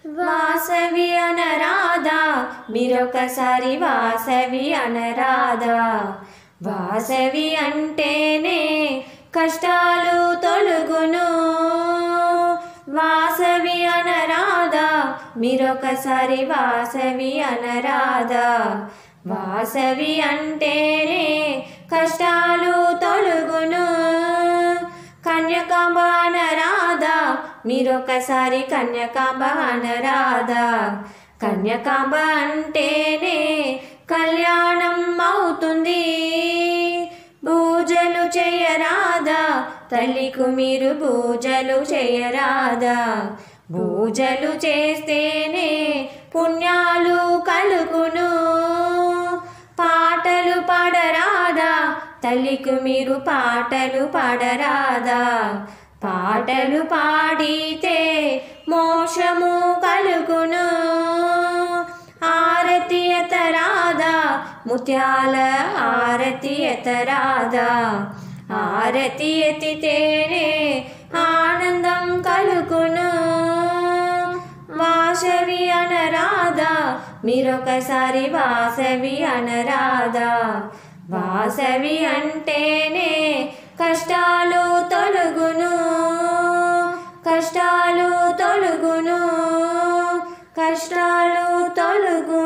వాసవి అనరాధా మీరొకసారి వాసవి అనరాధా వాసవి అంటేనే కష్టాలు తొలుగును వాసవి అనరాధా మీరొకసారి వాసవి అనరాధా వాసవి అంటేనే కష్టాలు తొలుగును కన్యకాంబ అనరాధా మీరొకసారి కన్యకాంబ అనరాధా కన్యకాంబ అంటేనే కళ్యాణం అవుతుంది పూజలు చేయరాదా తల్లికు మీరు పూజలు చేయరాదా పూజలు చేస్తేనే పుణ్యాలు కలుగును పాటలు పాడరాదా తల్లికి మీరు పాటలు పాడరాదా పాటలు పాడితే మోక్షము కలుగును ఆరతి ఎతరాదా ముత్యాల ఆరతి ఎతరాదా ఆరతి ఎత్తితేనే ఆనందం కలుగును వాసవి అనరాధా మీరొకసారి వాసవి అనరాధా వాసవి అంటేనే కష్టాలు తొలుగును కష్టాలు తొలుగును కష్టాలు తొలుగును